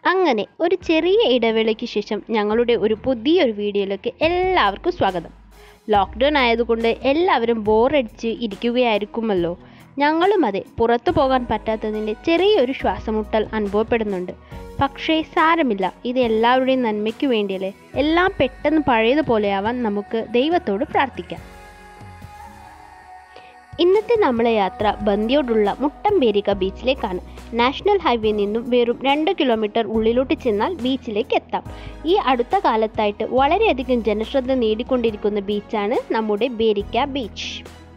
അങ്ങനെ ഒരു ചെറിയ ഇടവേളയ്ക്ക് ശേഷം ഞങ്ങളുടെ ഒരു പുതിയൊരു വീഡിയോയിലേക്ക് എല്ലാവർക്കും സ്വാഗതം ലോക്ക്ഡൗൺ ആയതുകൊണ്ട് എല്ലാവരും ബോറടിച്ച് ഇരിക്കുകയായിരിക്കുമല്ലോ ഞങ്ങളും അതെ പുറത്തു പോകാൻ പറ്റാത്തതിൻ്റെ ചെറിയൊരു ശ്വാസമുട്ടൽ അനുഭവപ്പെടുന്നുണ്ട് പക്ഷേ സാരമില്ല ഇത് എല്ലാവരുടെയും നന്മയ്ക്ക് വേണ്ടിയല്ലേ എല്ലാം പെട്ടെന്ന് പഴയതുപോലെയാവാൻ നമുക്ക് ദൈവത്തോട് പ്രാർത്ഥിക്കാം ഇന്നത്തെ നമ്മളെ യാത്ര ബന്ദിയോടുള്ള മുട്ടമ്പേരിക ബീച്ചിലേക്കാണ് നാഷണൽ ഹൈവേ നിന്നും വെറും രണ്ട് കിലോമീറ്റർ ഉള്ളിലോട്ട് ചെന്നാൽ ബീച്ചിലേക്ക് എത്താം ഈ അടുത്ത കാലത്തായിട്ട് വളരെയധികം ജനശ്രദ്ധ നേടിക്കൊണ്ടിരിക്കുന്ന ബീച്ചാണ് നമ്മുടെ ബേരിക്ക ബീച്ച്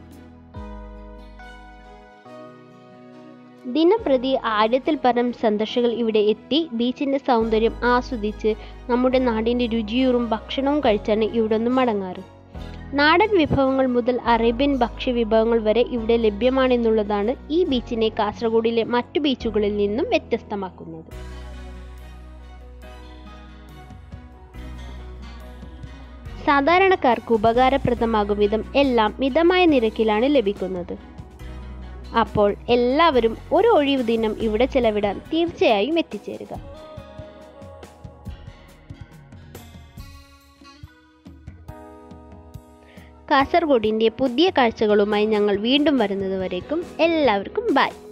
ദിനപ്രതി ആയിരത്തിൽ പരം സന്ദർശകർ ഇവിടെ എത്തി ബീച്ചിന്റെ സൗന്ദര്യം ആസ്വദിച്ച് നമ്മുടെ നാടിന്റെ രുചിയൂറും ഭക്ഷണവും കഴിച്ചാണ് ഇവിടെ നിന്ന് മടങ്ങാറ് നാടൻ വിഭവങ്ങൾ മുതൽ അറേബ്യൻ ഭക്ഷ്യ വിഭവങ്ങൾ വരെ ഇവിടെ ലഭ്യമാണെന്നുള്ളതാണ് ഈ ബീച്ചിനെ കാസർഗോഡിലെ മറ്റു ബീച്ചുകളിൽ നിന്നും വ്യത്യസ്തമാക്കുന്നത് സാധാരണക്കാർക്ക് ഉപകാരപ്രദമാകും വിധം എല്ലാം മിതമായ നിരക്കിലാണ് ലഭിക്കുന്നത് അപ്പോൾ എല്ലാവരും ഒരു ഒഴിവു ദിനം ഇവിടെ ചെലവിടാൻ തീർച്ചയായും എത്തിച്ചേരുക കാസർഗോഡിൻ്റെ പുതിയ കാഴ്ചകളുമായി ഞങ്ങൾ വീണ്ടും വരുന്നത് വരേക്കും എല്ലാവർക്കും ബൈ